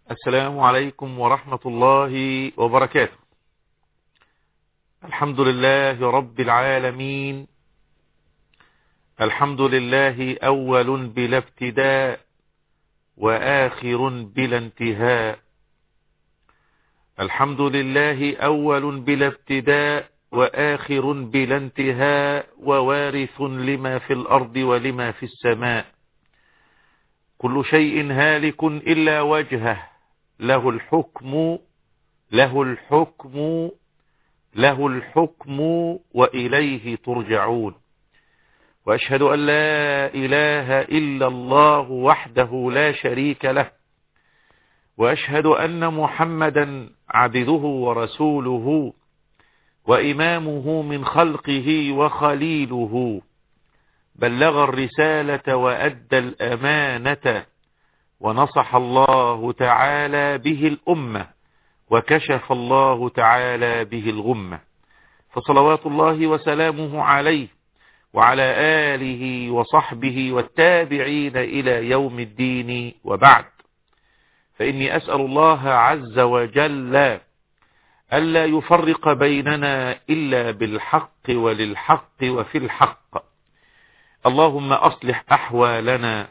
السلام عليكم ورحمة الله وبركاته الحمد لله رب العالمين الحمد لله أول بلا ابتداء وآخر بلا انتهاء الحمد لله أول بلا ابتداء وآخر بلا انتهاء ووارث لما في الأرض ولما في السماء كل شيء هالك إلا وجهه له الحكم له الحكم له الحكم وإليه ترجعون وأشهد أن لا إله إلا الله وحده لا شريك له وأشهد أن محمدا عبده ورسوله وإمامه من خلقه وخليله بلغ الرسالة وأدى الأمانة ونصح الله تعالى به الأمة وكشف الله تعالى به الغمة فصلوات الله وسلامه عليه وعلى آله وصحبه والتابعين إلى يوم الدين وبعد فإني أسأل الله عز وجل ألا يفرق بيننا إلا بالحق وللحق وفي الحق اللهم أصلح أحوالنا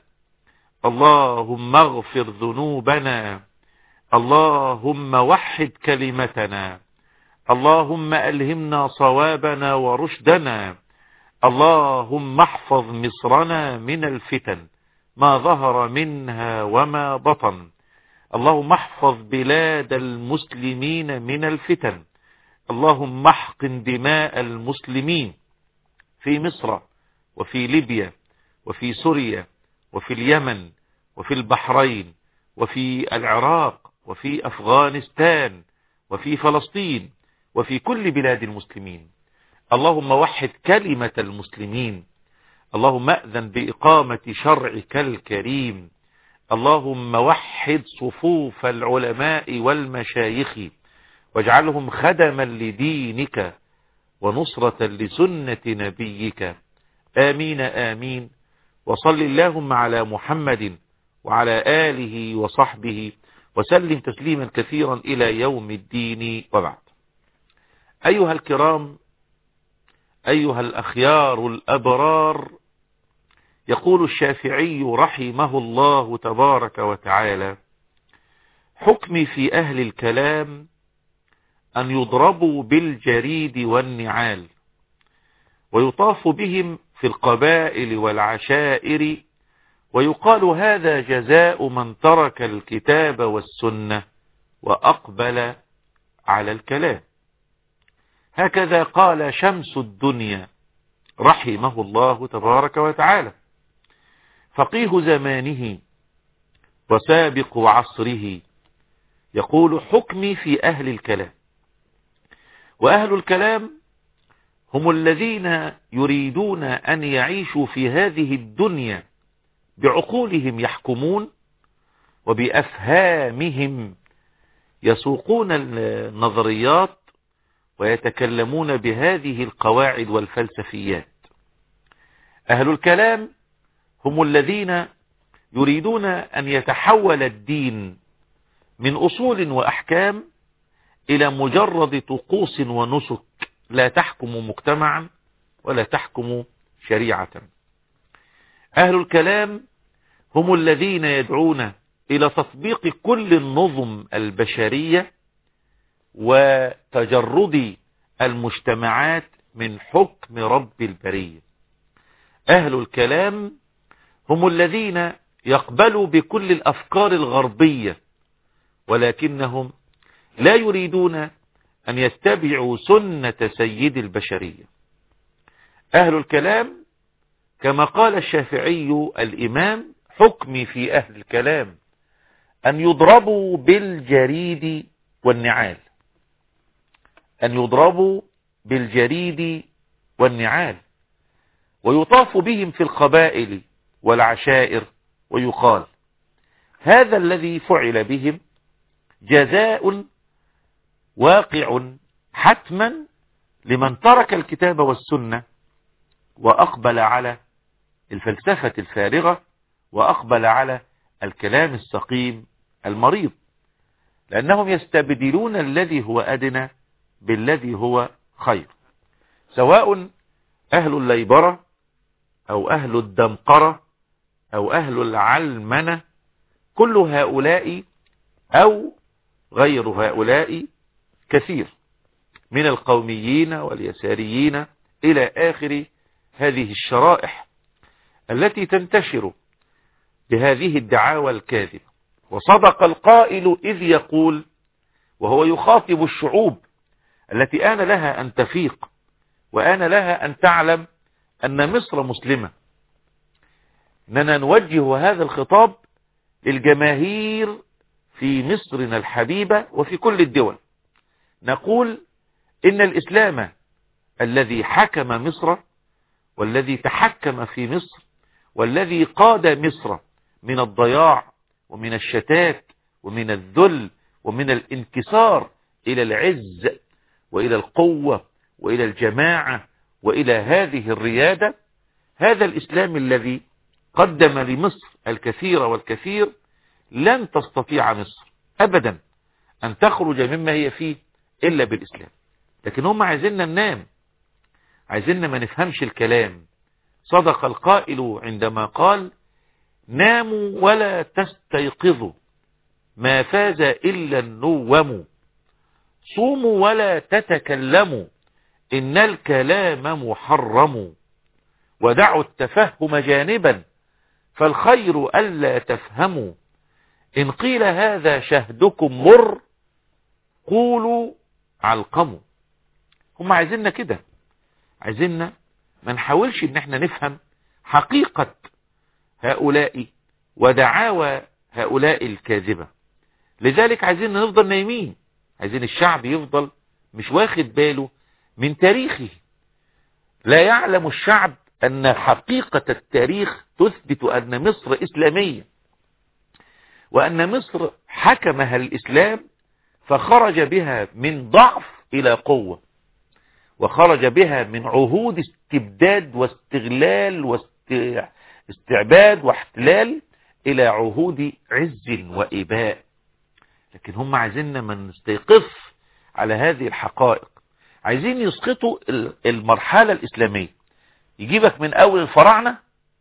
اللهم اغفر ذنوبنا اللهم وحد كلمتنا اللهم ألهمنا صوابنا ورشدنا اللهم احفظ مصرنا من الفتن ما ظهر منها وما بطن اللهم احفظ بلاد المسلمين من الفتن اللهم احقن دماء المسلمين في مصر وفي ليبيا وفي سوريا وفي اليمن وفي البحرين وفي العراق وفي أفغانستان وفي فلسطين وفي كل بلاد المسلمين اللهم وحد كلمة المسلمين اللهم أذن بإقامة شرعك الكريم اللهم وحد صفوف العلماء والمشايخ واجعلهم خدما لدينك ونصرة لسنة نبيك آمين آمين وصل اللهم على محمد وعلى آله وصحبه وسلم تسليما كثيرا إلى يوم الدين وبعد أيها الكرام أيها الأخيار الأبرار يقول الشافعي رحمه الله تبارك وتعالى حكمي في أهل الكلام أن يضربوا بالجريد والنعال ويطاف بهم في القبائل والعشائر ويقال هذا جزاء من ترك الكتاب والسنة وأقبل على الكلام هكذا قال شمس الدنيا رحمه الله تبارك وتعالى فقيه زمانه وسابق عصره يقول حكمي في أهل الكلام وأهل الكلام هم الذين يريدون أن يعيشوا في هذه الدنيا بعقولهم يحكمون وبأفهامهم يسوقون النظريات ويتكلمون بهذه القواعد والفلسفيات أهل الكلام هم الذين يريدون أن يتحول الدين من أصول وأحكام إلى مجرد طقوس ونسك لا تحكم مجتمعا ولا تحكم شريعة أهل الكلام هم الذين يدعون إلى تطبيق كل النظم البشرية وتجرد المجتمعات من حكم رب البرية أهل الكلام هم الذين يقبلوا بكل الأفكار الغربية ولكنهم لا يريدون أن يتبعوا سنة سيد البشرية أهل الكلام كما قال الشافعي الإمام حكمي في أهل الكلام أن يضربوا بالجريد والنعال أن يضربوا بالجريد والنعال ويطاف بهم في القبائل والعشائر ويقال هذا الذي فعل بهم جزاء واقع حتما لمن ترك الكتاب والسنة وأقبل على الفلسفة الفارغة وأقبل على الكلام السقيم المريض لأنهم يستبدلون الذي هو أدنى بالذي هو خير سواء أهل الليبرة أو أهل الدمقرة أو أهل العلمنة كل هؤلاء أو غير هؤلاء كثير من القوميين واليساريين إلى آخر هذه الشرائح التي تنتشر بهذه الدعاوى الكاذبة وصدق القائل إذ يقول وهو يخاطب الشعوب التي آن لها أن تفيق وآن لها أن تعلم أن مصر مسلمة أننا نوجه هذا الخطاب للجماهير في مصرنا الحبيبة وفي كل الدول نقول إن الإسلام الذي حكم مصر والذي تحكم في مصر والذي قاد مصر من الضياع ومن الشتات ومن الذل ومن الانكسار إلى العز وإلى القوة وإلى الجماعة وإلى هذه الريادة هذا الإسلام الذي قدم لمصر الكثير والكثير لن تستطيع مصر أبدا أن تخرج مما هي فيه إلا بالإسلام لكن هم عايزيننا ننام عايزيننا ما نفهمش الكلام صدق القائل عندما قال ناموا ولا تستيقظوا ما فاز إلا النوم صوموا ولا تتكلموا إن الكلام محرم ودعوا التفهم جانبا فالخير ألا تفهموا إن قيل هذا شهدكم مر قولوا علقموا هم عايزيننا كده عايزيننا ما نحاولش ان احنا نفهم حقيقة هؤلاء ودعاوى هؤلاء الكاذبة لذلك عايزين نفضل نايمين عايزين الشعب يفضل مش واخد باله من تاريخه لا يعلم الشعب أن حقيقة التاريخ تثبت أن مصر إسلامية وأن مصر حكمها الإسلام فخرج بها من ضعف إلى قوة وخرج بها من عهود استبداد واستغلال واستعباد واحتلال إلى عهود عز وإباء لكن هم عايزيننا ما نستيقظ على هذه الحقائق عايزين يسقطوا المرحلة الإسلامية يجيبك من أول الفراعنة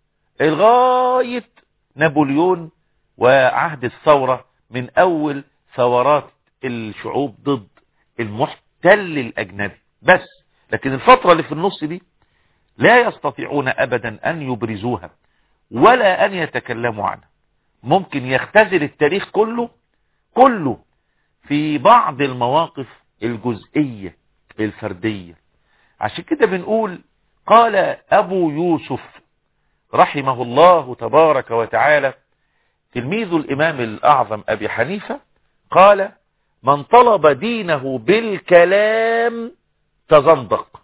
لغاية نابليون وعهد الثورة من أول ثورات الشعوب ضد المحتل الأجنبي بس لكن الفترة اللي في النص دي لا يستطيعون أبدا أن يبرزوها ولا أن يتكلموا عنها ممكن يختزل التاريخ كله كله في بعض المواقف الجزئية الفردية عشان كده بنقول قال أبو يوسف رحمه الله تبارك وتعالى تلميذ الإمام الأعظم أبي حنيفة قال من طلب دينه بالكلام تزندق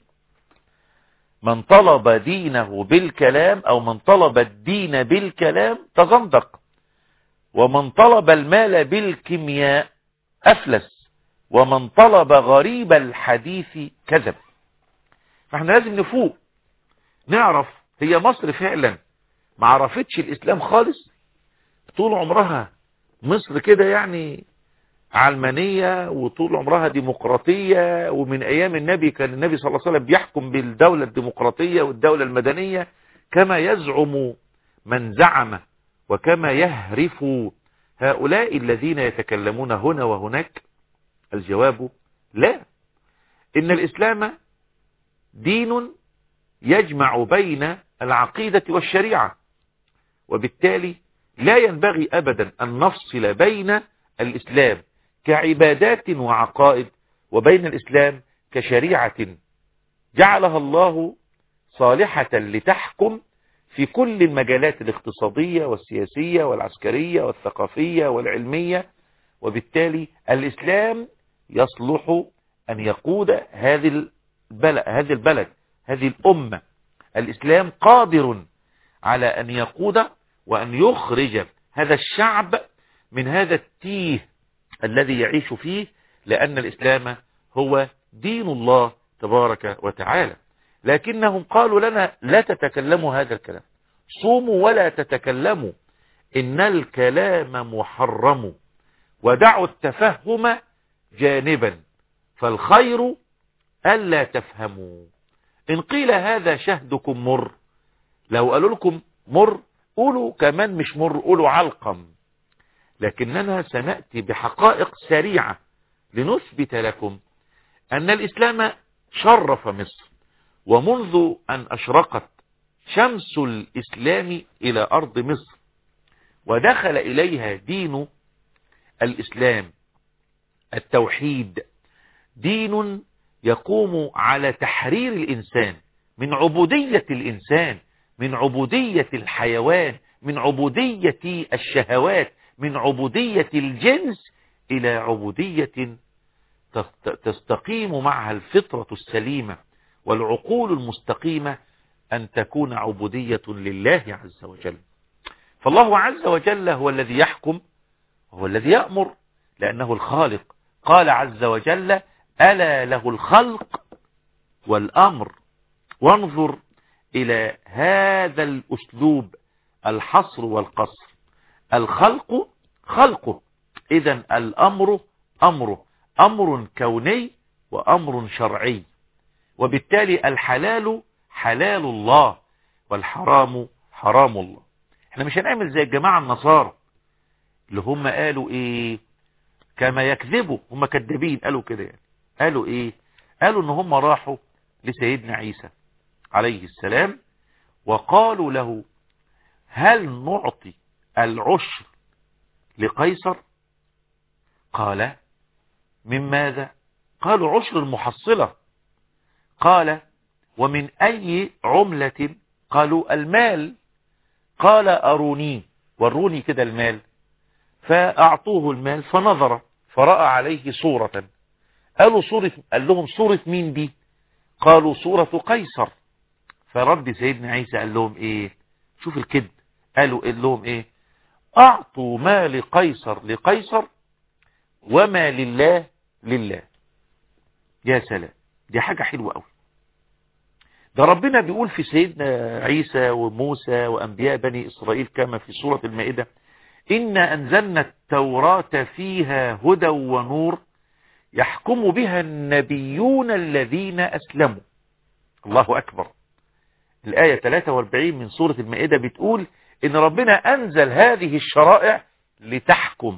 من طلب دينه بالكلام أو من طلب الدين بالكلام تزندق ومن طلب المال بالكيمياء أفلس ومن طلب غريب الحديث كذب فاحنا لازم نفوق نعرف هي مصر فعلا ما عرفتش الإسلام خالص طول عمرها مصر كده يعني علمانية وطول عمرها ديمقراطية ومن أيام النبي كان النبي صلى الله عليه وسلم بيحكم بالدولة الديمقراطية والدولة المدنية كما يزعم من زعم وكما يهرف هؤلاء الذين يتكلمون هنا وهناك الجواب لا إن الإسلام دين يجمع بين العقيدة والشريعة وبالتالي لا ينبغي أبدا أن نفصل بين الإسلام كعبادات وعقائد وبين الإسلام كشريعة جعلها الله صالحة لتحكم في كل المجالات الاقتصادية والسياسية والعسكرية والثقافية والعلمية وبالتالي الإسلام يصلح أن يقود هذه البلد, هذه البلد هذه الأمة الإسلام قادر على أن يقود وأن يخرج هذا الشعب من هذا التيه الذي يعيش فيه لأن الإسلام هو دين الله تبارك وتعالى لكنهم قالوا لنا لا تتكلموا هذا الكلام صوموا ولا تتكلموا إن الكلام محرم ودعوا التفهم جانبا فالخير ألا تفهموا إن قيل هذا شهدكم مر لو قالوا لكم مر قولوا كمان مش مر قولوا علقم لكننا سنأتي بحقائق سريعة لنثبت لكم أن الإسلام شرف مصر ومنذ أن أشرقت شمس الإسلام إلى أرض مصر ودخل إليها دين الإسلام التوحيد دين يقوم على تحرير الإنسان من عبودية الإنسان من عبودية الحيوان من عبودية الشهوات من عبودية الجنس إلى عبودية تستقيم معها الفطرة السليمة والعقول المستقيمة أن تكون عبودية لله عز وجل فالله عز وجل هو الذي يحكم هو الذي يأمر لأنه الخالق قال عز وجل ألا له الخلق والأمر وانظر إلى هذا الأسلوب الحصر والقصر الخلق خلقه إذا الأمر أمره أمر كوني وأمر شرعي وبالتالي الحلال حلال الله والحرام حرام الله احنا مش هنعمل زي الجماعة النصارى اللي هم قالوا ايه كما يكذبوا هم كذابين قالوا كده يعني قالوا ايه قالوا ان هم راحوا لسيدنا عيسى عليه السلام وقالوا له هل نعطي العشر لقيصر قال من ماذا قالوا عشر المحصلة قال ومن أي عملة قالوا المال قال أروني وروني كده المال فأعطوه المال فنظر فرأى عليه صورة قالوا صورة قال لهم صورة مين دي قالوا صورة قيصر فرد سيدنا عيسى قال لهم ايه شوف الكذب قالوا قال لهم ايه اعطوا ما لقيصر لقيصر وما لله لله يا سلام دي حاجة حلوة قوي ده ربنا بيقول في سيدنا عيسى وموسى وأنبياء بني إسرائيل كما في سورة المائدة إنا أنزلنا التوراة فيها هدى ونور يحكم بها النبيون الذين أسلموا الله أكبر الآية 43 من سورة المائدة بتقول إن ربنا أنزل هذه الشرائع لتحكم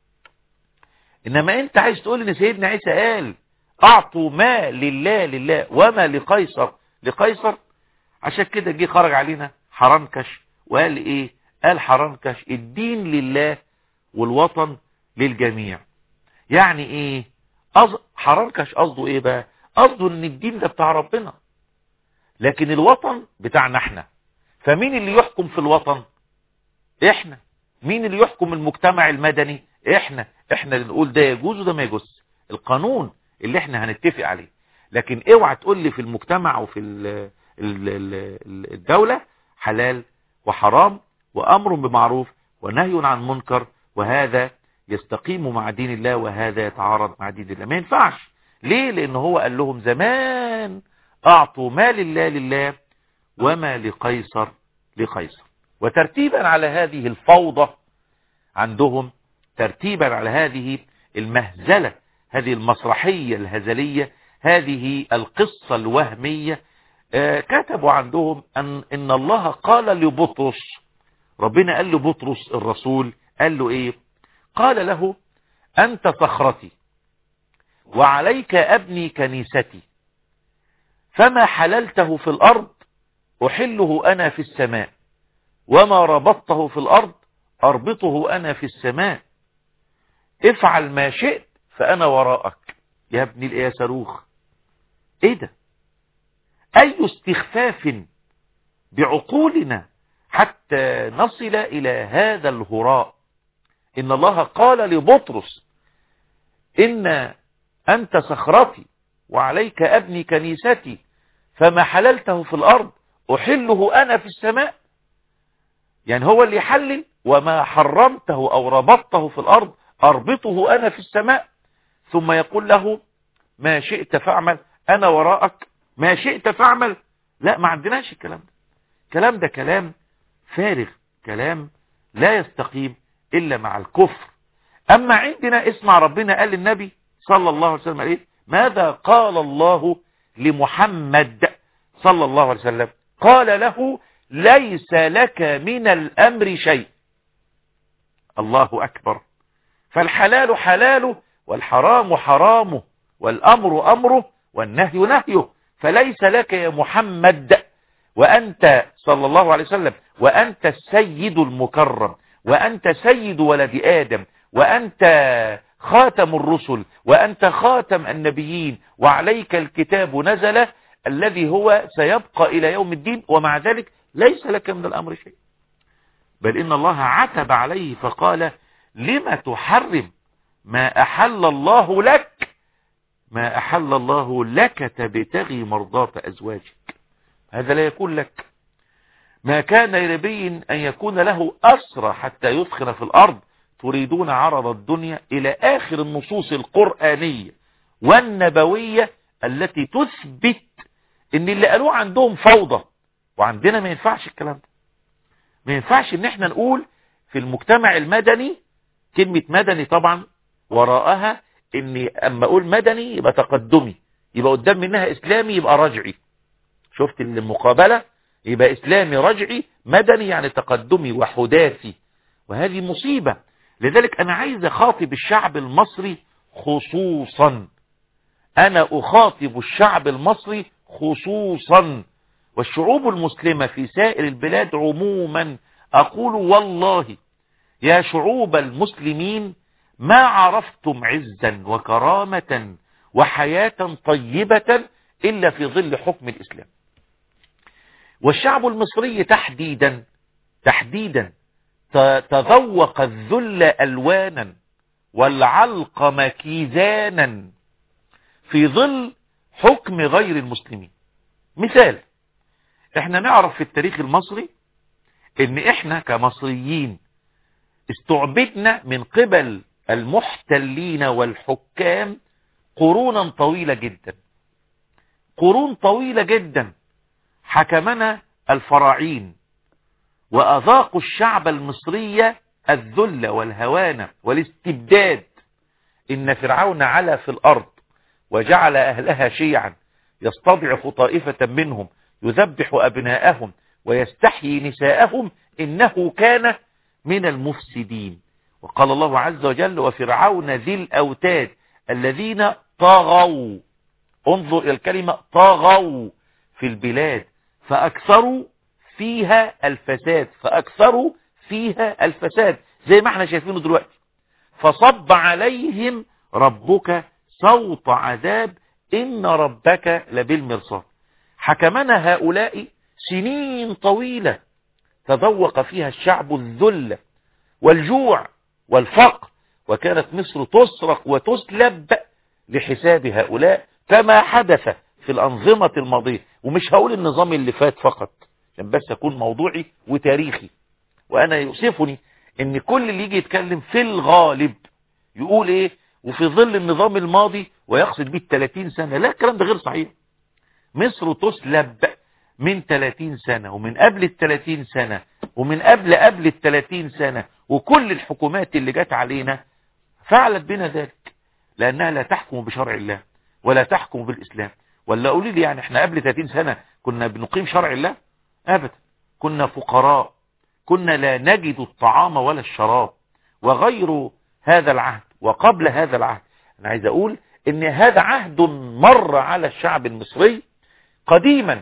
إنما أنت عايز تقول إن سيدنا عيسى قال أعطوا ما لله لله وما لقيصر لقيصر عشان كده جه خرج علينا حرنكش وقال إيه قال حرنكش الدين لله والوطن للجميع يعني إيه أز... حرنكش قصده إيه بقى قصده إن الدين ده بتاع ربنا لكن الوطن بتاعنا احنا فمين اللي يحكم في الوطن احنا مين اللي يحكم المجتمع المدني احنا احنا اللي نقول ده يجوز وده ما يجوز القانون اللي احنا هنتفق عليه لكن اوعى تقول لي في المجتمع وفي ال ال ال الدولة حلال وحرام وامر بمعروف ونهي عن منكر وهذا يستقيم مع دين الله وهذا يتعارض مع دين الله ما ينفعش ليه لان هو قال لهم زمان اعطوا ما لله لله وما لقيصر لقيصر وترتيبا على هذه الفوضى عندهم ترتيبا على هذه المهزلة هذه المسرحية الهزلية هذه القصة الوهمية آه كتبوا عندهم أن, إن الله قال لبطرس ربنا قال لبطرس الرسول قال له إيه قال له أنت صخرتي وعليك أبني كنيستي فما حللته في الأرض أحله أنا في السماء وما ربطته في الأرض أربطه أنا في السماء افعل ما شئت فأنا وراءك يا ابن الإيه صاروخ ايه ده أي استخفاف بعقولنا حتى نصل إلى هذا الهراء إن الله قال لبطرس إن أنت صخرتي وعليك أبني كنيستي فما حللته في الأرض أحله أنا في السماء يعني هو اللي يحلل وما حرمته أو ربطته في الأرض أربطه أنا في السماء ثم يقول له ما شئت فاعمل أنا وراءك ما شئت فاعمل لا ما عندناش الكلام ده الكلام ده كلام فارغ كلام لا يستقيم إلا مع الكفر اما عندنا اسمع ربنا قال للنبي صلى الله عليه وسلم ايه ماذا قال الله لمحمد صلى الله عليه وسلم قال له ليس لك من الامر شيء الله اكبر فالحلال حلاله والحرام حرامه والامر امره والنهي نهيه فليس لك يا محمد وأنت صلى الله عليه وسلم وأنت السيد المكرم وأنت سيد ولد آدم وأنت خاتم الرسل وأنت خاتم النبيين وعليك الكتاب نزل الذي هو سيبقى إلى يوم الدين ومع ذلك ليس لك من الأمر شيء بل إن الله عتب عليه فقال لم تحرم ما أحل الله لك ما أحل الله لك تبتغي مرضات أزواجك هذا لا يكون لك ما كان لنبي أن يكون له أسرى حتى يثخن في الأرض تريدون عرض الدنيا إلى آخر النصوص القرآنية والنبوية التي تثبت ان اللي قالوه عندهم فوضى وعندنا ما ينفعش الكلام ده ما ينفعش ان احنا نقول في المجتمع المدني كلمة مدني طبعا وراءها ان اما اقول مدني يبقى تقدمي يبقى قدام منها اسلامي يبقى رجعي شفت المقابلة يبقى اسلامي رجعي مدني يعني تقدمي وحداثي وهذه مصيبة لذلك انا عايز اخاطب الشعب المصري خصوصا انا اخاطب الشعب المصري خصوصا والشعوب المسلمة في سائر البلاد عموما اقول والله يا شعوب المسلمين ما عرفتم عزا وكرامة وحياة طيبة إلا في ظل حكم الإسلام والشعب المصري تحديدا تحديدا تذوق الذل ألوانا والعلق مكيزانا في ظل حكم غير المسلمين مثال احنا نعرف في التاريخ المصري ان احنا كمصريين استعبدنا من قبل المحتلين والحكام قرونا طويلة جدا قرون طويلة جدا حكمنا الفراعين وأذاقوا الشعب المصري الذل والهوان والاستبداد إن فرعون علا في الأرض وجعل أهلها شيعا يستضعف طائفة منهم يذبح أبناءهم ويستحيي نساءهم إنه كان من المفسدين وقال الله عز وجل وفرعون ذي الأوتاد الذين طغوا انظر إلى الكلمة طغوا في البلاد فأكثروا فيها الفساد فأكثروا فيها الفساد زي ما احنا شايفينه دلوقتي فصب عليهم ربك صوت عذاب إن ربك لبالمرصاد حكمنا هؤلاء سنين طويلة تذوق فيها الشعب الذل والجوع والفقر وكانت مصر تسرق وتسلب لحساب هؤلاء كما حدث في الأنظمة الماضية ومش هقول النظام اللي فات فقط عشان بس أكون موضوعي وتاريخي وأنا يؤسفني ان كل اللي يجي يتكلم في الغالب يقول ايه وفي ظل النظام الماضي ويقصد بيه 30 سنة لا الكلام ده غير صحيح مصر تسلب من 30 سنة ومن قبل ال 30 سنة ومن قبل قبل ال 30 سنة وكل الحكومات اللي جت علينا فعلت بنا ذلك لأنها لا تحكم بشرع الله ولا تحكم بالإسلام ولا قولي لي يعني احنا قبل 30 سنة كنا بنقيم شرع الله أبدا كنا فقراء كنا لا نجد الطعام ولا الشراب وغير هذا العهد وقبل هذا العهد أنا عايز أقول ان هذا عهد مر على الشعب المصري قديما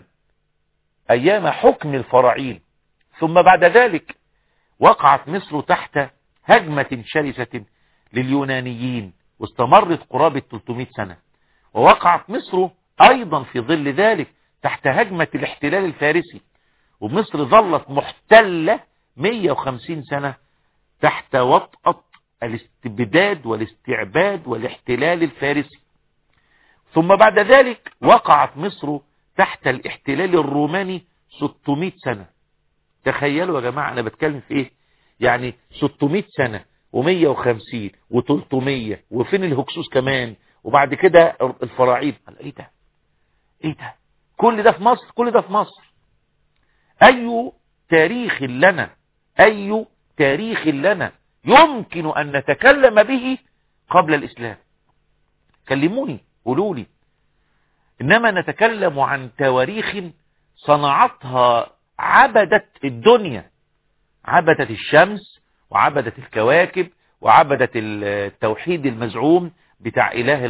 أيام حكم الفراعين ثم بعد ذلك وقعت مصر تحت هجمة شرسة لليونانيين واستمرت قرابة 300 سنة ووقعت مصر أيضا في ظل ذلك تحت هجمة الاحتلال الفارسي ومصر ظلت محتلة 150 سنة تحت وطأة الاستبداد والاستعباد والاحتلال الفارسي ثم بعد ذلك وقعت مصر تحت الاحتلال الروماني 600 سنة تخيلوا يا جماعة أنا بتكلم في إيه يعني 600 سنة و150 و300 وفين الهكسوس كمان وبعد كده الفراعين قال ايه ده ايه ده كل ده في مصر كل ده في مصر اي تاريخ لنا اي تاريخ لنا يمكن أن نتكلم به قبل الإسلام كلموني قولوا لي إنما نتكلم عن تواريخ صنعتها عبدت الدنيا عبدت الشمس وعبدت الكواكب وعبدت التوحيد المزعوم بتاع إله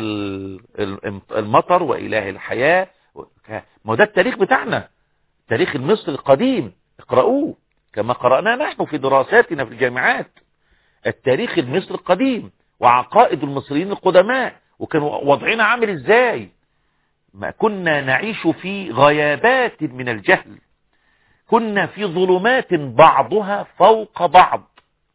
المطر وإله الحياة ما ده التاريخ بتاعنا التاريخ المصري القديم اقرأوه كما قرأناه نحن في دراساتنا في الجامعات التاريخ المصري القديم وعقائد المصريين القدماء وكانوا وضعنا عامل ازاي ما كنا نعيش في غيابات من الجهل كنا في ظلمات بعضها فوق بعض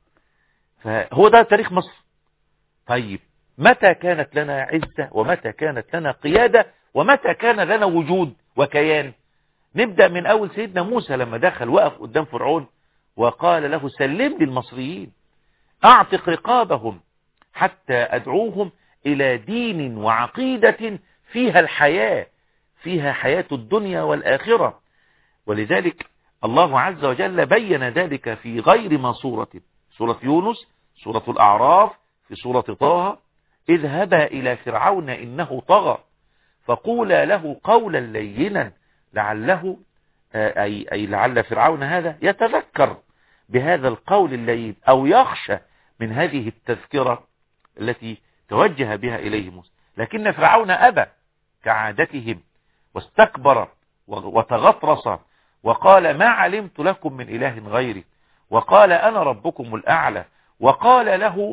فهو ده تاريخ مصر طيب متى كانت لنا عزة ومتى كانت لنا قيادة ومتى كان لنا وجود وكيان نبدأ من أول سيدنا موسى لما دخل وقف قدام فرعون وقال له سلم لي المصريين أعتق رقابهم حتى أدعوهم إلى دين وعقيدة فيها الحياة فيها حياة الدنيا والآخرة ولذلك الله عز وجل بين ذلك في غير ما صورة سورة يونس سورة الأعراف في سورة طه اذهبا إلى فرعون إنه طغى فقولا له قولا لينا لعله أي, أي لعل فرعون هذا يتذكر بهذا القول اللين أو يخشى من هذه التذكرة التي توجه بها إليه موسى لكن فرعون أبى كعادتهم واستكبر وتغطرس وقال ما علمت لكم من إله غيري وقال أنا ربكم الأعلى وقال له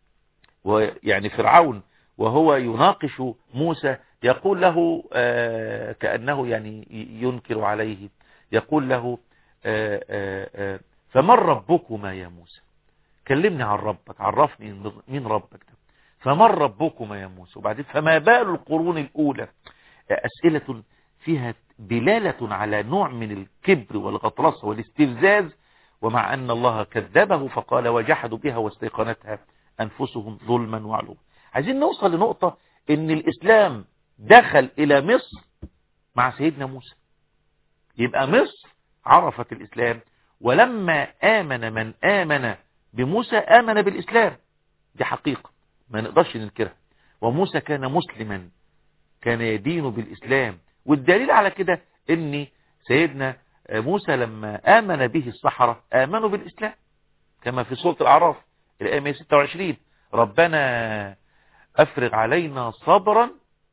يعني فرعون وهو يناقش موسى يقول له آه كأنه يعني ينكر عليه يقول له آه آه فمن ربكما يا موسى كلمني عن ربك عرفني مين ربك ده فمن ربكما يا موسى وبعدين فما بال القرون الأولى أسئلة فيها دلالة على نوع من الكبر والغطرسة والاستفزاز ومع أن الله كذبه فقال وجحدوا بها واستيقنتها أنفسهم ظلما وعلوا عايزين نوصل لنقطة ان الإسلام دخل إلى مصر مع سيدنا موسى يبقى مصر عرفت الإسلام ولما آمن من آمن بموسى آمن بالإسلام دي حقيقة ما نقدرش ننكرها وموسى كان مسلما كان يدين بالإسلام والدليل على كده ان سيدنا موسى لما آمن به الصحراء آمنوا بالإسلام كما في سورة الأعراف الآية 126 ربنا أفرغ علينا صبرا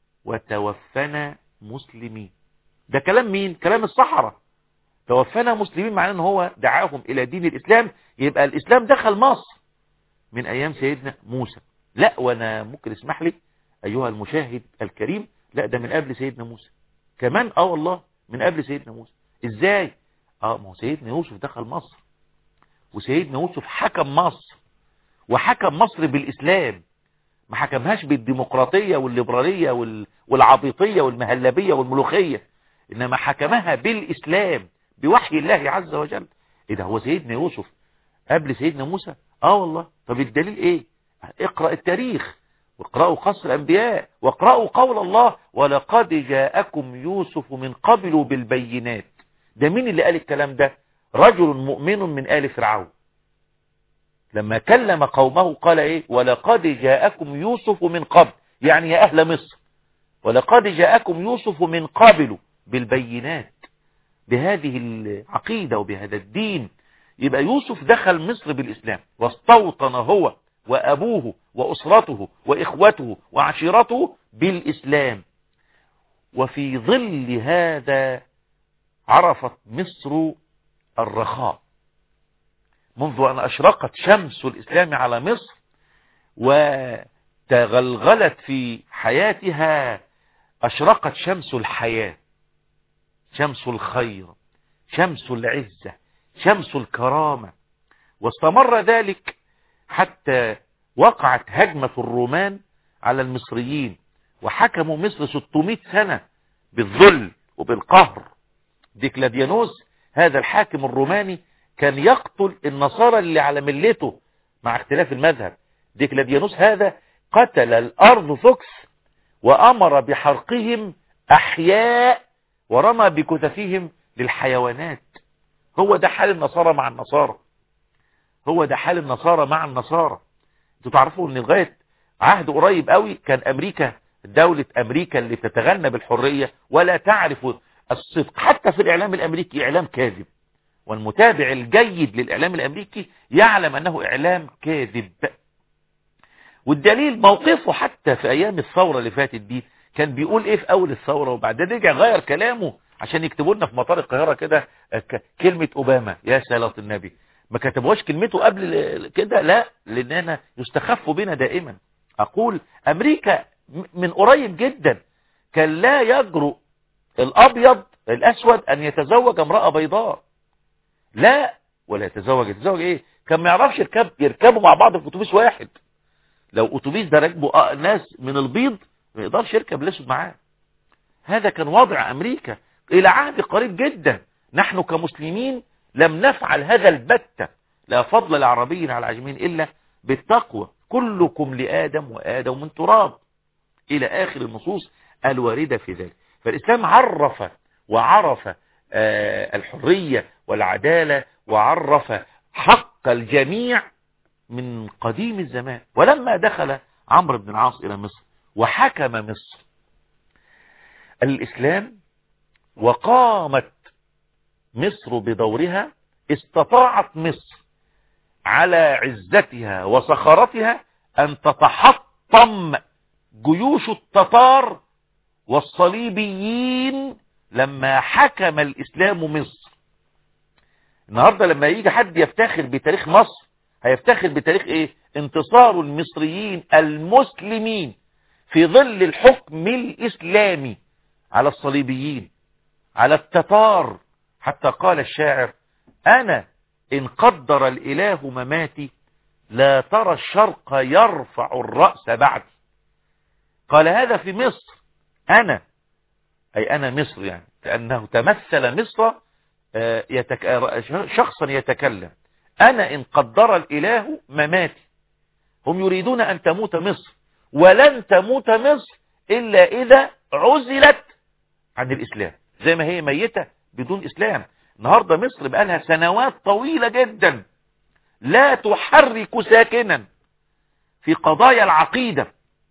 وتوفنا مسلمين ده كلام مين كلام الصحراء توفنا مسلمين معناه ان هو دعاهم الى دين الاسلام يبقى الاسلام دخل مصر من ايام سيدنا موسى لا وانا ممكن اسمح لي ايها المشاهد الكريم لا ده من قبل سيدنا موسى كمان اه والله من قبل سيدنا موسى ازاي اه ما هو سيدنا يوسف دخل مصر وسيدنا يوسف حكم مصر وحكم مصر بالاسلام ما حكمهاش بالديمقراطية والليبرالية والعبيطية والمهلبية والملوخية انما حكمها بالاسلام بوحي الله عز وجل ايه ده هو سيدنا يوسف قبل سيدنا موسى اه والله طب الدليل ايه اقرأ التاريخ واقرأوا قصر الانبياء واقرأوا قول الله ولقد جاءكم يوسف من قبل بالبينات ده مين اللي قال الكلام ده رجل مؤمن من آل فرعون لما كلم قومه قال ايه ولقد جاءكم يوسف من قبل يعني يا اهل مصر ولقد جاءكم يوسف من قبل بالبينات بهذه العقيدة وبهذا الدين يبقى يوسف دخل مصر بالإسلام واستوطن هو وأبوه وأسرته وإخوته وعشيرته بالإسلام وفي ظل هذا عرفت مصر الرخاء منذ أن أشرقت شمس الإسلام على مصر وتغلغلت في حياتها أشرقت شمس الحياة شمس الخير شمس العزة شمس الكرامة واستمر ذلك حتى وقعت هجمة الرومان على المصريين وحكموا مصر 600 سنة بالذل وبالقهر ديكلاديانوس هذا الحاكم الروماني كان يقتل النصارى اللي على ملته مع اختلاف المذهب ديكلاديانوس هذا قتل الأرض ثكس وأمر بحرقهم أحياء ورمى بكتفهم للحيوانات هو ده حال النصارى مع النصارى هو ده حال النصارى مع النصارى انتوا تعرفوا ان لغايه عهد قريب قوي كان امريكا دولة امريكا اللي تتغنى بالحرية ولا تعرف الصدق حتى في الاعلام الامريكي اعلام كاذب والمتابع الجيد للاعلام الامريكي يعلم انه اعلام كاذب والدليل موقفه حتى في ايام الثورة اللي فاتت دي كان بيقول ايه في اول الثورة وبعدين رجع غير كلامه عشان يكتبوا لنا في مطار القاهرة كده كلمة اوباما يا صلاة النبي ما كتبوهاش كلمته قبل كده لا لاننا يستخف بنا دائما اقول امريكا من قريب جدا كان لا يجرؤ الابيض الاسود ان يتزوج امرأة بيضاء لا ولا يتزوج يتزوج ايه كان ما يعرفش يركب يركبوا مع بعض في اتوبيس واحد لو اتوبيس ده راكبه ناس من البيض ما يقدرش يركب الاسود معاه هذا كان وضع امريكا الى عهد قريب جدا نحن كمسلمين لم نفعل هذا البتة لا فضل العربيين على العجمين الا بالتقوى كلكم لآدم وآدم من تراب إلى آخر النصوص الواردة في ذلك فالإسلام عرف وعرف آه الحرية والعدالة وعرف حق الجميع من قديم الزمان ولما دخل عمرو بن العاص إلى مصر وحكم مصر الإسلام وقامت مصر بدورها استطاعت مصر على عزتها وصخرتها أن تتحطم جيوش التتار والصليبيين لما حكم الإسلام مصر النهاردة لما يجي حد يفتخر بتاريخ مصر هيفتخر بتاريخ ايه انتصار المصريين المسلمين في ظل الحكم الإسلامي على الصليبيين على التتار حتى قال الشاعر أنا إن قدر الإله مماتي لا ترى الشرق يرفع الرأس بعدي قال هذا في مصر أنا أي أنا مصر يعني لأنه تمثل مصر يتك... شخصا يتكلم أنا إن قدر الإله مماتي هم يريدون أن تموت مصر ولن تموت مصر إلا إذا عزلت عن الإسلام زي ما هي ميتة بدون إسلام النهاردة مصر بقى لها سنوات طويلة جدا لا تحرك ساكنا في قضايا العقيدة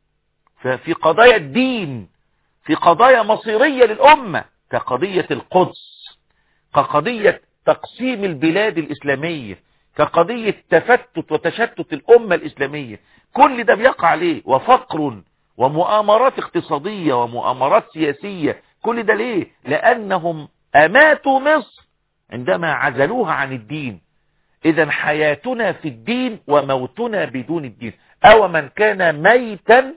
في قضايا الدين في قضايا مصيرية للأمة كقضية القدس كقضية تقسيم البلاد الإسلامية كقضية تفتت وتشتت الأمة الإسلامية كل ده بيقع عليه وفقر ومؤامرات اقتصادية ومؤامرات سياسية كل ده ليه لأنهم أماتوا مصر عندما عزلوها عن الدين إذا حياتنا في الدين وموتنا بدون الدين أو من كان ميتا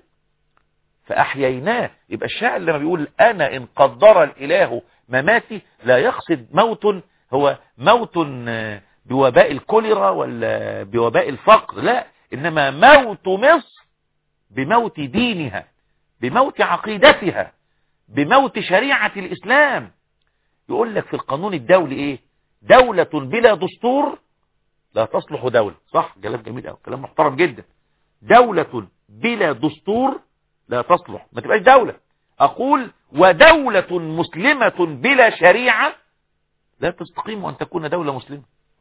فأحييناه يبقى الشاعر لما بيقول أنا إن قدر الإله مماتي لا يقصد موت هو موت بوباء الكوليرا ولا بوباء الفقر لا إنما موت مصر بموت دينها بموت عقيدتها بموت شريعة الإسلام يقول لك في القانون الدولي إيه دولة بلا دستور لا تصلح دولة صح كلام جميل قوي كلام محترم جدا دولة بلا دستور لا تصلح ما تبقاش دولة أقول ودولة مسلمة بلا شريعة لا تستقيم أن تكون دولة مسلمة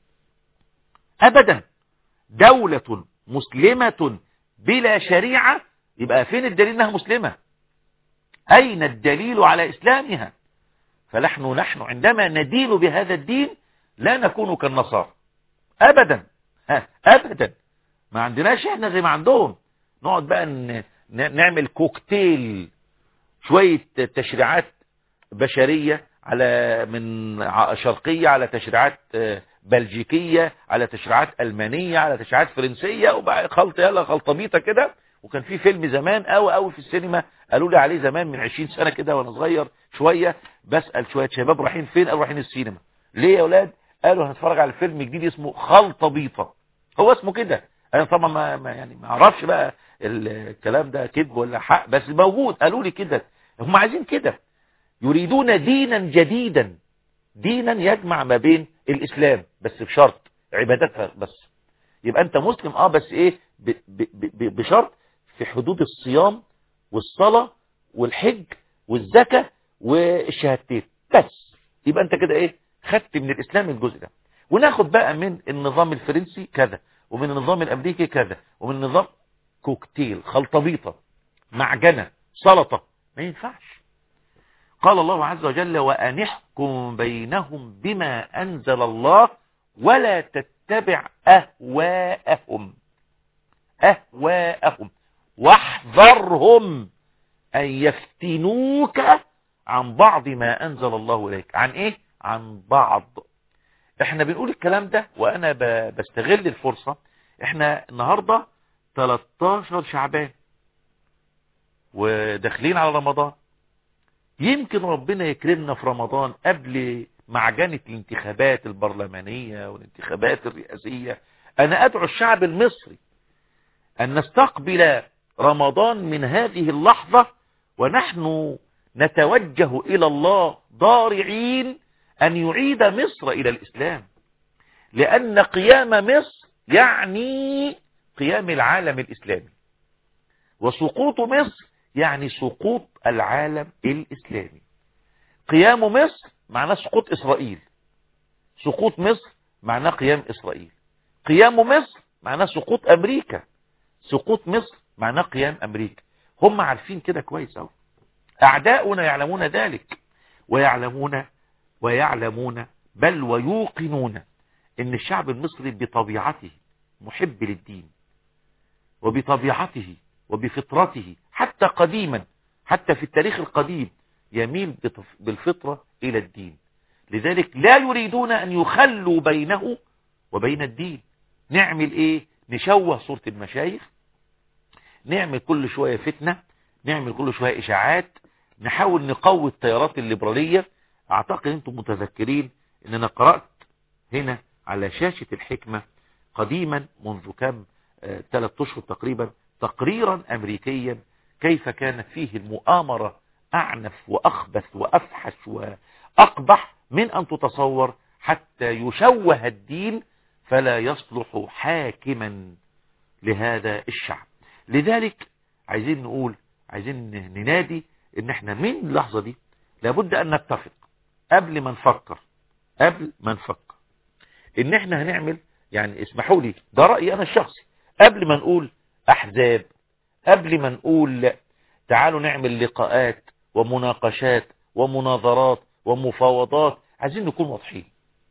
أبدا دولة مسلمة بلا شريعة يبقى فين الدليل أنها مسلمة أين الدليل على إسلامها فنحن نحن عندما ندين بهذا الدين لا نكون كالنصارى أبدا ها أبدا ما عندناش احنا زي ما عندهم نقعد بقى نعمل كوكتيل شوية تشريعات بشرية على من شرقية على تشريعات بلجيكية على تشريعات ألمانية على تشريعات فرنسية وبقى خلط يلا خلطبيطة كده وكان في فيلم زمان قوي قوي في السينما قالوا لي عليه زمان من 20 سنة كده وانا صغير شوية بسأل شوية شباب رايحين فين قالوا رايحين السينما ليه يا اولاد قالوا هنتفرج على فيلم جديد اسمه خلطبيطة هو اسمه كده انا طبعا ما, ما يعني ما اعرفش بقى الكلام ده كذب ولا حق بس موجود قالوا لي كده هم عايزين كده يريدون دينا جديدا دينا يجمع ما بين الاسلام بس بشرط عبادتها بس يبقى انت مسلم اه بس ايه ب ب ب بشرط في حدود الصيام والصلاة والحج والزكاة والشهادتين بس يبقى انت كده ايه خدت من الاسلام الجزء ده وناخد بقى من النظام الفرنسي كذا ومن النظام الامريكي كذا ومن النظام كوكتيل خلطبيطة معجنة سلطة ما ينفعش قال الله عز وجل وأنحكم بينهم بما أنزل الله ولا تتبع أهواءهم أهواءهم واحذرهم أن يفتنوك عن بعض ما أنزل الله إليك عن إيه؟ عن بعض احنا بنقول الكلام ده وأنا بستغل الفرصة احنا النهاردة 13 شعبان وداخلين على رمضان يمكن ربنا يكرمنا في رمضان قبل معجنة الانتخابات البرلمانية والانتخابات الرئاسية أنا أدعو الشعب المصري أن نستقبل رمضان من هذه اللحظة ونحن نتوجه إلى الله ضارعين أن يعيد مصر إلى الإسلام لأن قيام مصر يعني قيام العالم الإسلامي وسقوط مصر يعني سقوط العالم الإسلامي قيام مصر معناه سقوط إسرائيل سقوط مصر معناه قيام إسرائيل قيام مصر معناه سقوط أمريكا سقوط مصر معناه قيام أمريكا هم عارفين كده كويس أوي أعداؤنا يعلمون ذلك ويعلمون ويعلمون بل ويوقنون ان الشعب المصري بطبيعته محب للدين وبطبيعته وبفطرته حتى قديما حتى في التاريخ القديم يميل بالفطرة إلى الدين لذلك لا يريدون أن يخلوا بينه وبين الدين نعمل إيه نشوه صورة المشايخ نعمل كل شوية فتنة نعمل كل شوية إشاعات نحاول نقوي التيارات الليبرالية أعتقد أنتم متذكرين أن أنا قرأت هنا على شاشة الحكمة قديما منذ كم ثلاث أشهر تقريبا تقريرا أمريكيا كيف كانت فيه المؤامرة أعنف وأخبث وأفحش وأقبح من أن تتصور حتى يشوه الدين فلا يصلح حاكما لهذا الشعب لذلك عايزين نقول عايزين ننادي ان احنا من اللحظة دي لابد ان نتفق قبل ما نفكر قبل ما نفكر ان احنا هنعمل يعني اسمحوا لي ده رأيي انا الشخصي قبل ما نقول احزاب قبل ما نقول تعالوا نعمل لقاءات ومناقشات ومناظرات ومفاوضات عايزين نكون واضحين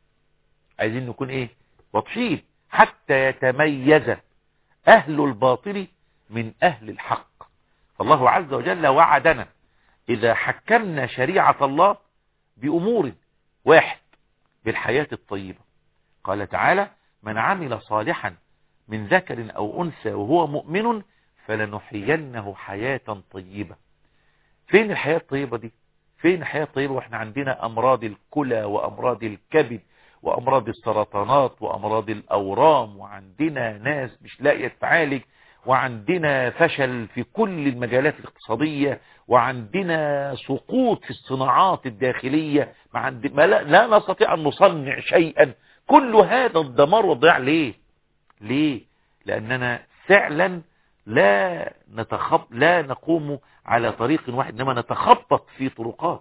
عايزين نكون ايه واضحين حتى يتميز اهل الباطل من اهل الحق فالله عز وجل وعدنا اذا حكمنا شريعة الله بامور واحد بالحياة الطيبة قال تعالى من عمل صالحا من ذكر او انثى وهو مؤمن فلنحيينه حياة طيبة فين الحياة الطيبة دي فين الحياة الطيبة واحنا عندنا امراض الكلى وامراض الكبد وامراض السرطانات وامراض الاورام وعندنا ناس مش لاقية تعالج وعندنا فشل في كل المجالات الاقتصادية وعندنا سقوط في الصناعات الداخلية ما, عند... ما لا... لا نستطيع أن نصنع شيئا كل هذا الدمار وضيع ليه ليه لأننا فعلا لا نتخب لا نقوم على طريق واحد انما نتخبط في طرقات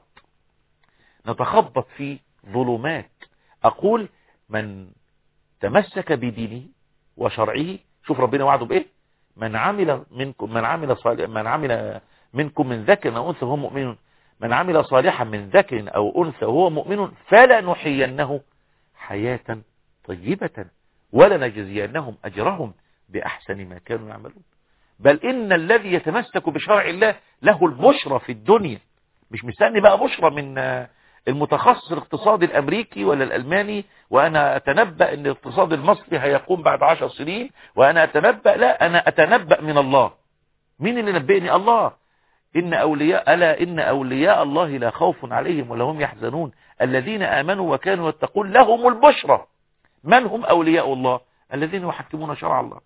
نتخبط في ظلمات اقول من تمسك بدينه وشرعه شوف ربنا وعده بايه من عمل منكم من عمل صالح من عمل منكم من ذكر او انثى وهو مؤمن من عمل صالحا من ذكر او انثى وهو مؤمن فلا نحيينه حياة طيبة ولا نجزينهم اجرهم باحسن ما كانوا يعملون بل ان الذي يتمسك بشرع الله له البشرى في الدنيا مش مستني بقى بشرى من المتخصص الاقتصادي الامريكي ولا الالماني وانا اتنبأ ان الاقتصاد المصري هيقوم بعد عشر سنين وانا اتنبأ لا انا اتنبأ من الله مين اللي نبئني الله ان اولياء الا ان اولياء الله لا خوف عليهم ولا هم يحزنون الذين امنوا وكانوا يتقون لهم البشرى من هم اولياء الله الذين يحكمون شرع الله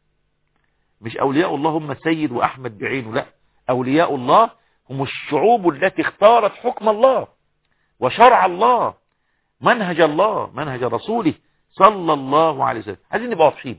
مش اولياء الله هم سيد واحمد بعينه لا اولياء الله هم الشعوب التي اختارت حكم الله وشرع الله منهج الله منهج رسوله صلى الله عليه وسلم عايزين نبقى واضحين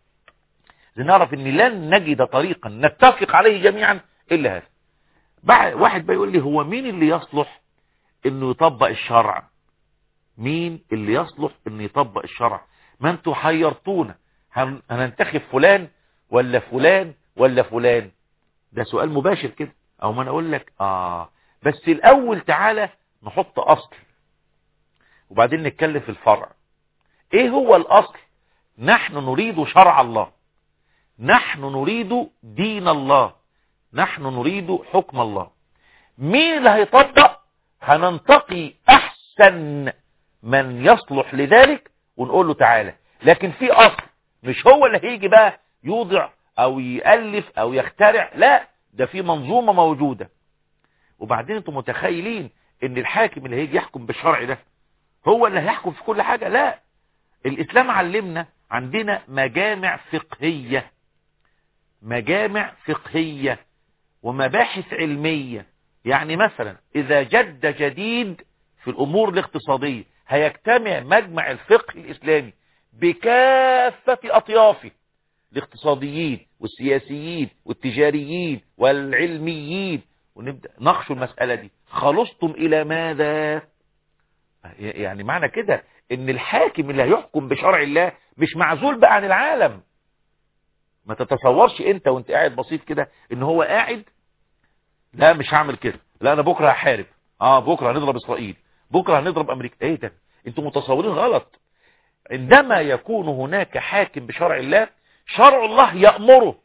لنعرف ان لن نجد طريقا نتفق عليه جميعا الا هذا واحد بيقول لي هو مين اللي يصلح انه يطبق الشرع مين اللي يصلح ان يطبق الشرع ما انتوا حيرتونا هن- هننتخب فلان ولا فلان ولا فلان ده سؤال مباشر كده او ما انا اقول لك اه بس الاول تعالى نحط اصل وبعدين نتكلم في الفرع ايه هو الاصل نحن نريد شرع الله نحن نريد دين الله نحن نريد حكم الله مين اللي هيطبق هننتقي احسن من يصلح لذلك ونقول له تعالى لكن في اصل مش هو اللي هيجي بقى يوضع او يألف او يخترع لا ده في منظومة موجودة وبعدين انتم متخيلين ان الحاكم اللي هيجي يحكم بالشرع ده هو اللي هيحكم في كل حاجة لا الاسلام علمنا عندنا مجامع فقهية مجامع فقهية ومباحث علمية يعني مثلا اذا جد جديد في الامور الاقتصادية هيجتمع مجمع الفقه الاسلامي بكافة اطيافه الاقتصاديين والسياسيين والتجاريين والعلميين ونبدأ نخشوا المسألة دي خلصتم الى ماذا يعني معنى كده ان الحاكم اللي هيحكم بشرع الله مش معزول بقى عن العالم ما تتصورش انت وانت قاعد بسيط كده ان هو قاعد لا مش هعمل كده لا انا بكره هحارب اه بكره هنضرب اسرائيل بكره هنضرب امريكا ايه ده انتوا متصورين غلط عندما يكون هناك حاكم بشرع الله شرع الله يأمره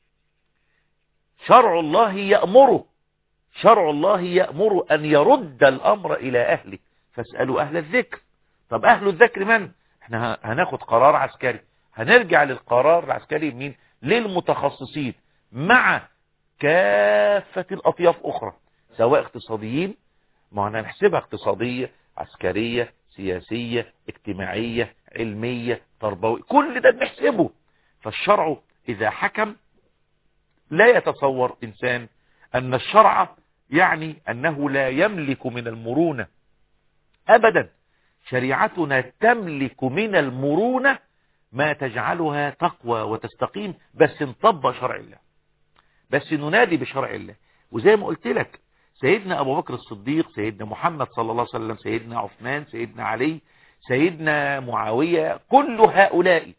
شرع الله يأمره شرع الله يأمر أن يرد الأمر إلى أهله فاسألوا أهل الذكر طب أهل الذكر من؟ احنا ه- هناخد قرار عسكري هنرجع للقرار العسكري مين؟ للمتخصصين مع كافة الأطياف أخرى سواء اقتصاديين ما احنا هنحسبها اقتصادية عسكرية سياسية اجتماعية علمية تربوية كل ده بنحسبه فالشرع إذا حكم لا يتصور إنسان أن الشرع يعني أنه لا يملك من المرونة أبدا شريعتنا تملك من المرونة ما تجعلها تقوى وتستقيم بس نطبق شرع الله بس ننادي بشرع الله وزي ما قلت لك سيدنا أبو بكر الصديق سيدنا محمد صلى الله عليه وسلم سيدنا عثمان سيدنا علي سيدنا معاوية كل هؤلاء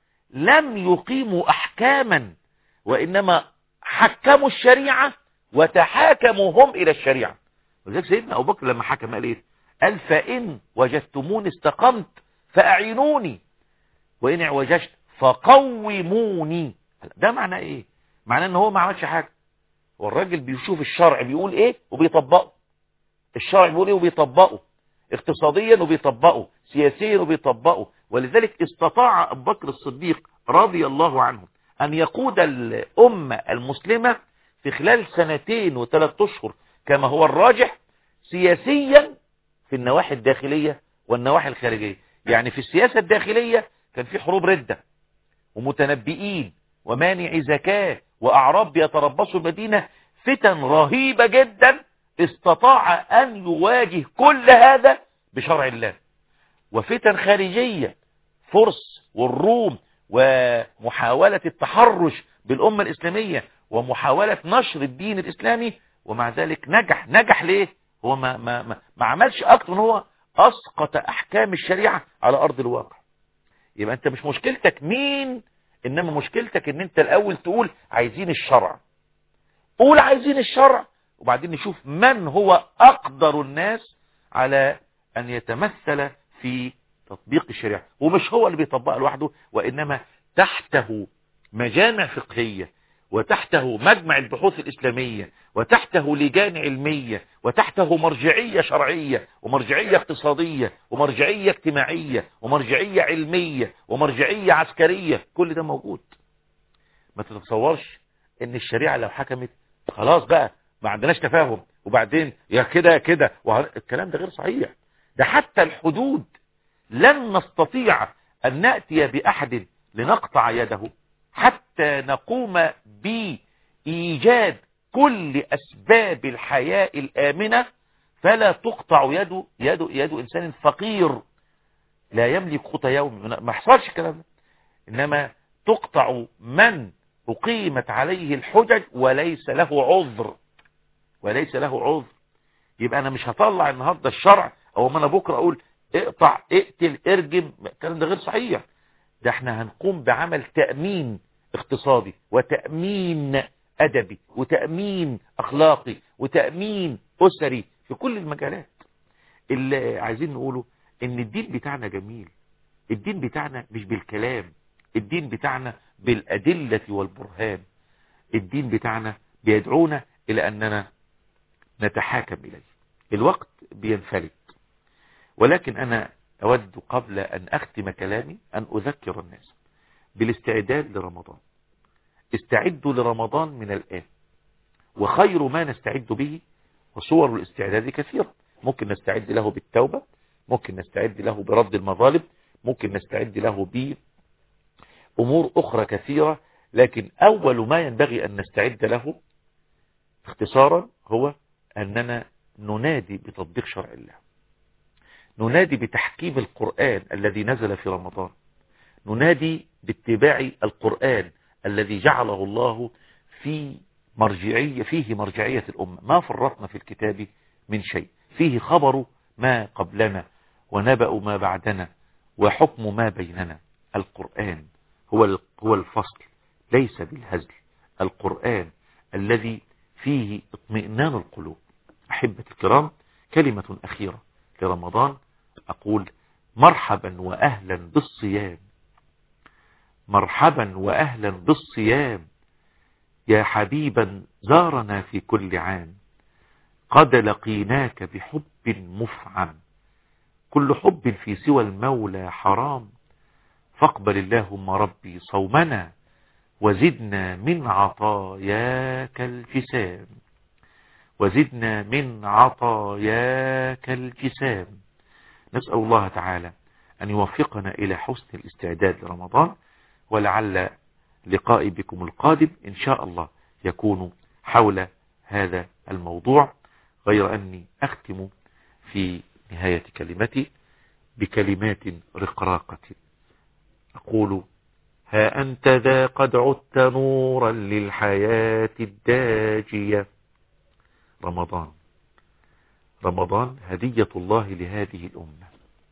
لم يقيموا أحكاما وإنما حكموا الشريعة وتحاكموا هم إلى الشريعة ولذلك سيدنا أبو بكر لما حكم قال إيه قال فإن وجدتموني استقمت فأعينوني وإن اعوججت فقوموني ده معناه إيه معناه إن هو ما عملش حاجة والراجل بيشوف الشرع بيقول إيه وبيطبقه الشرع بيقول إيه وبيطبقه اقتصاديا وبيطبقه سياسيا وبيطبقه ولذلك استطاع أبو بكر الصديق رضي الله عنه أن يقود الأمة المسلمة في خلال سنتين وثلاث أشهر كما هو الراجح سياسيا في النواحي الداخلية والنواحي الخارجية يعني في السياسة الداخلية كان في حروب ردة ومتنبئين ومانع زكاة وأعراب يتربصوا المدينة فتن رهيبة جدا استطاع أن يواجه كل هذا بشرع الله وفتن خارجية فرس والروم ومحاولة التحرش بالأمة الإسلامية ومحاولة نشر الدين الإسلامي ومع ذلك نجح نجح ليه هو ما, ما, ما, ما عملش أكتر من هو أسقط أحكام الشريعة على أرض الواقع يبقى أنت مش مشكلتك مين إنما مشكلتك إن أنت الأول تقول عايزين الشرع قول عايزين الشرع وبعدين نشوف من هو أقدر الناس على أن يتمثل في تطبيق الشريعة ومش هو اللي بيطبقها لوحده وإنما تحته مجامع فقهية وتحته مجمع البحوث الإسلامية وتحته لجان علمية وتحته مرجعية شرعية ومرجعية اقتصادية ومرجعية اجتماعية ومرجعية علمية ومرجعية عسكرية كل ده موجود ما تتصورش ان الشريعة لو حكمت خلاص بقى ما عندناش تفاهم وبعدين يا كده يا كده وه- الكلام ده غير صحيح ده حتى الحدود لن نستطيع أن نأتي بأحد لنقطع يده حتى نقوم بإيجاد كل أسباب الحياة الآمنة فلا تقطع يد يد يد إنسان فقير لا يملك قوت يوم ما حصلش الكلام ده إنما تقطع من أقيمت عليه الحجج وليس له عذر وليس له عذر يبقى أنا مش هطلع النهاردة الشرع أو ما أنا بكرة أقول اقطع اقتل ارجم الكلام ده غير صحيح ده احنا هنقوم بعمل تأمين اقتصادي وتأمين أدبي وتأمين أخلاقي وتأمين أسري في كل المجالات اللي عايزين نقوله ان الدين بتاعنا جميل الدين بتاعنا مش بالكلام الدين بتاعنا بالأدلة والبرهان الدين بتاعنا بيدعونا إلى أننا نتحاكم إليه الوقت بينفلت ولكن أنا أود قبل أن أختم كلامي أن أذكر الناس بالاستعداد لرمضان استعدوا لرمضان من الآن وخير ما نستعد به وصور الاستعداد كثيرة ممكن نستعد له بالتوبة ممكن نستعد له برد المظالم ممكن نستعد له بأمور أخرى كثيرة لكن أول ما ينبغي أن نستعد له اختصارا هو أننا ننادي بتطبيق شرع الله ننادي بتحكيم القرآن الذي نزل في رمضان ننادي باتباع القرآن الذي جعله الله في مرجعية فيه مرجعية الأمة ما فرطنا في الكتاب من شيء فيه خبر ما قبلنا ونبأ ما بعدنا وحكم ما بيننا القرآن هو هو الفصل ليس بالهزل القرآن الذي فيه اطمئنان القلوب أحبة الكرام كلمة أخيرة لرمضان أقول مرحبا وأهلا بالصيام مرحبا وأهلا بالصيام يا حبيبا زارنا في كل عام قد لقيناك بحب مفعم كل حب في سوى المولى حرام فاقبل اللهم ربي صومنا وزدنا من عطاياك الجسام وزدنا من عطاياك الجسام نسأل الله تعالى أن يوفقنا إلى حسن الاستعداد لرمضان ولعل لقائي بكم القادم إن شاء الله يكون حول هذا الموضوع غير أني أختم في نهاية كلمتي بكلمات رقراقة أقول ها أنت ذا قد عدت نورا للحياة الداجية رمضان رمضان هدية الله لهذه الأمة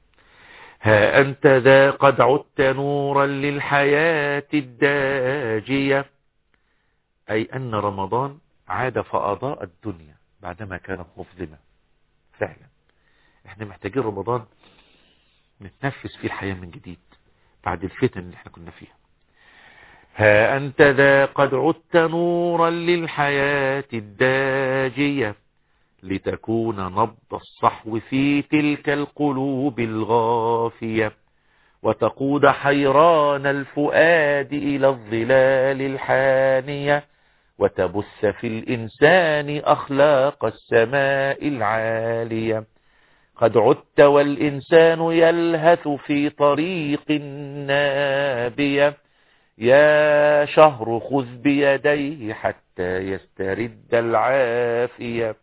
ها أنت ذا قد عدت نورا للحياة الداجية أي أن رمضان عاد فأضاء الدنيا بعدما كانت مظلمة فعلا احنا محتاجين رمضان نتنفس فيه الحياة من جديد بعد الفتن اللي احنا كنا فيها ها أنت ذا قد عدت نورا للحياة الداجية لتكون نبض الصحو في تلك القلوب الغافية وتقود حيران الفؤاد إلى الظلال الحانية وتبث في الإنسان أخلاق السماء العالية قد عدت والإنسان يلهث في طريق نابية يا شهر خذ بيديه حتى يسترد العافية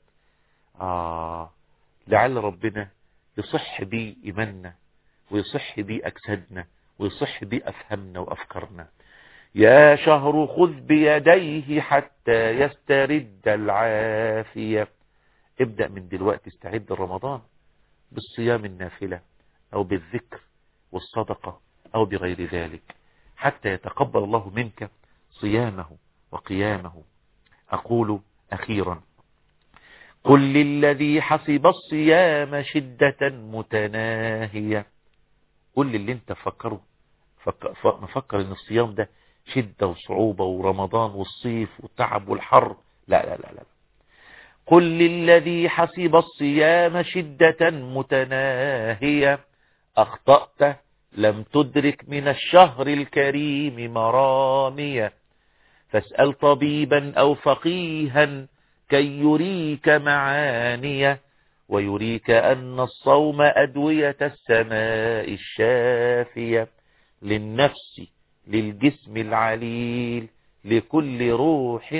آه لعل ربنا يصح بي إيماننا ويصح بي أجسادنا ويصح بي أفهمنا وأفكارنا يا شهر خذ بيديه حتى يسترد العافية ابدأ من دلوقتي استعد رمضان بالصيام النافلة أو بالذكر والصدقة أو بغير ذلك حتى يتقبل الله منك صيامه وقيامه أقول أخيرا قل للذي حسب الصيام شدة متناهية قل للي انت فكره مفكر ان الصيام ده شدة وصعوبة ورمضان والصيف والتعب والحر لا لا لا لا قل للذي حسب الصيام شدة متناهية أخطأت لم تدرك من الشهر الكريم مرامية فاسأل طبيبا أو فقيها كي يريك معانية ويريك أن الصوم أدوية السماء الشافية للنفس للجسم العليل لكل روح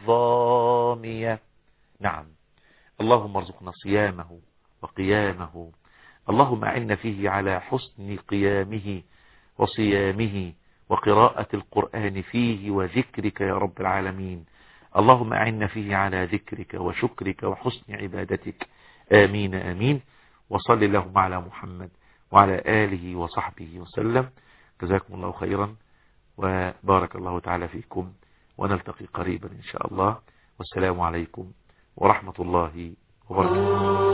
ضامية نعم اللهم ارزقنا صيامه وقيامه اللهم أعنا فيه على حسن قيامه وصيامه وقراءة القرآن فيه وذكرك يا رب العالمين اللهم أعنا فيه على ذكرك وشكرك وحسن عبادتك آمين آمين وصل اللهم على محمد وعلى آله وصحبه وسلم جزاكم الله خيرا وبارك الله تعالى فيكم ونلتقي قريبا إن شاء الله والسلام عليكم ورحمة الله وبركاته